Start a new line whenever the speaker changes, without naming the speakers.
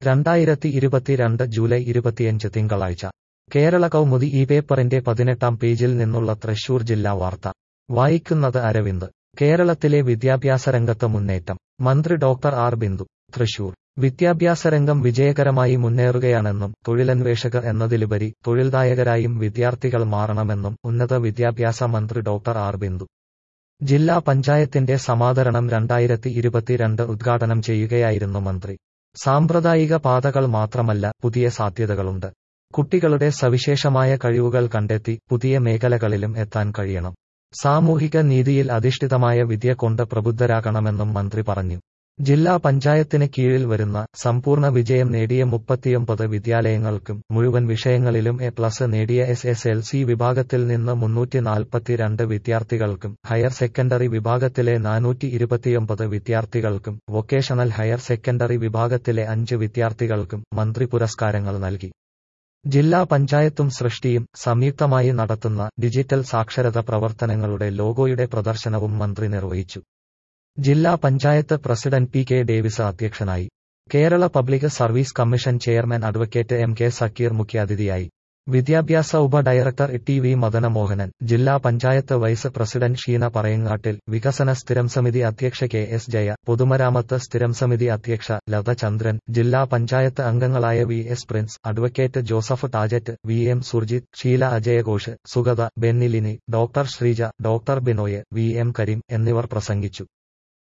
രണ്ടായിരത്തി ഇരുപത്തിരണ്ട് ജൂലൈ ഇരുപത്തിയഞ്ച് തിങ്കളാഴ്ച കേരള കൗമുദി ഈ പേപ്പറിന്റെ പതിനെട്ടാം പേജിൽ നിന്നുള്ള തൃശൂർ ജില്ലാ വാർത്ത വായിക്കുന്നത് അരവിന്ദ് കേരളത്തിലെ വിദ്യാഭ്യാസ രംഗത്ത് മുന്നേറ്റം മന്ത്രി ഡോക്ടർ ആർ ബിന്ദു തൃശൂർ വിദ്യാഭ്യാസ രംഗം വിജയകരമായി മുന്നേറുകയാണെന്നും തൊഴിലന്വേഷകർ എന്നതിലുപരി തൊഴിൽദായകരായും വിദ്യാർത്ഥികൾ മാറണമെന്നും ഉന്നത വിദ്യാഭ്യാസ മന്ത്രി ഡോക്ടർ ആർ ബിന്ദു ജില്ലാ പഞ്ചായത്തിന്റെ സമാദരണം രണ്ടായിരത്തി ഇരുപത്തിരണ്ട് ഉദ്ഘാടനം ചെയ്യുകയായിരുന്നു മന്ത്രി സാമ്പ്രദായിക പാതകൾ മാത്രമല്ല പുതിയ സാധ്യതകളുണ്ട് കുട്ടികളുടെ സവിശേഷമായ കഴിവുകൾ കണ്ടെത്തി പുതിയ മേഖലകളിലും എത്താൻ കഴിയണം സാമൂഹിക നീതിയിൽ അധിഷ്ഠിതമായ വിദ്യ കൊണ്ട് പ്രബുദ്ധരാകണമെന്നും മന്ത്രി പറഞ്ഞു ജില്ലാ പഞ്ചായത്തിന് കീഴിൽ വരുന്ന സമ്പൂർണ്ണ വിജയം നേടിയ മുപ്പത്തിയൊമ്പത് വിദ്യാലയങ്ങൾക്കും മുഴുവൻ വിഷയങ്ങളിലും എ പ്ലസ് നേടിയ എസ് എസ് എൽ സി വിഭാഗത്തിൽ നിന്ന് മുന്നൂറ്റി നാൽപ്പത്തിരണ്ട് വിദ്യാർത്ഥികൾക്കും ഹയർ സെക്കൻഡറി വിഭാഗത്തിലെ നാനൂറ്റി ഇരുപത്തിയൊമ്പത് വിദ്യാർത്ഥികൾക്കും വൊക്കേഷണൽ ഹയർ സെക്കൻഡറി വിഭാഗത്തിലെ അഞ്ച് വിദ്യാർത്ഥികൾക്കും മന്ത്രി പുരസ്കാരങ്ങൾ നൽകി ജില്ലാ പഞ്ചായത്തും സൃഷ്ടിയും സംയുക്തമായി നടത്തുന്ന ഡിജിറ്റൽ സാക്ഷരത പ്രവർത്തനങ്ങളുടെ ലോഗോയുടെ പ്രദർശനവും മന്ത്രി നിർവഹിച്ചു ജില്ലാ panchayat president P K Davis അധ്യക്ഷനായി Kerala public service commission chairman advocate M K Zakir മുഖ്യാതിഥിയായി വിദ്യാഭ്യാസ ഉപ ഡയറക്ടർ ടി വി മദനമോഹനൻ ജില്ലാ പഞ്ചായത്ത് വൈസ് പ്രസിഡന്റ് ഷീന പറയങ്ങാട്ടിൽ വികസന സ്ഥിരം സമിതി അധ്യക്ഷ കെ എസ് ജയ പൊതുമരാമത്ത് സ്ഥിരം സമിതി അധ്യക്ഷ ലത ചന്ദ്രൻ ജില്ലാ പഞ്ചായത്ത് അംഗങ്ങളായ V S Prince advocate Joseph Tajet V M Surjith Sheela അജയഘോഷ് Sugatha Bennilini doctor Sreeja doctor Binoy V M Kareem എന്നിവർ പ്രസംഗിച്ചു